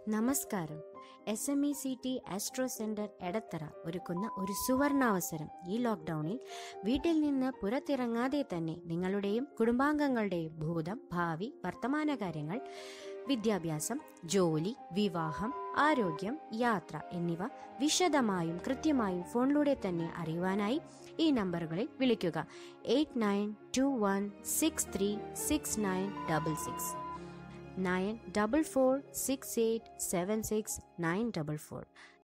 നമസ്കാരം S M E C T astro centre Edathara ഒരുക്കുന്ന ഒരു സുവർണാവസരം ഈ ലോക്ക്ഡൌണിൽ വീട്ടിൽ നിന്ന് പുറത്തിറങ്ങാതെ തന്നെ നിങ്ങളുടെയും കുടുംബാംഗങ്ങളുടെയും ഭൂതം ഭാവി വർത്തമാനകാര്യങ്ങൾ വിദ്യാഭ്യാസം ജോലി വിവാഹം ആരോഗ്യം യാത്ര എന്നിവ വിശദമായും കൃത്യമായും ഫോണിലൂടെ തന്നെ അറിയുവാനായി ഈ നമ്പറുകളിൽ വിളിക്കുക eight nine two one six three six nine double six nine double four six eight seven six nine double four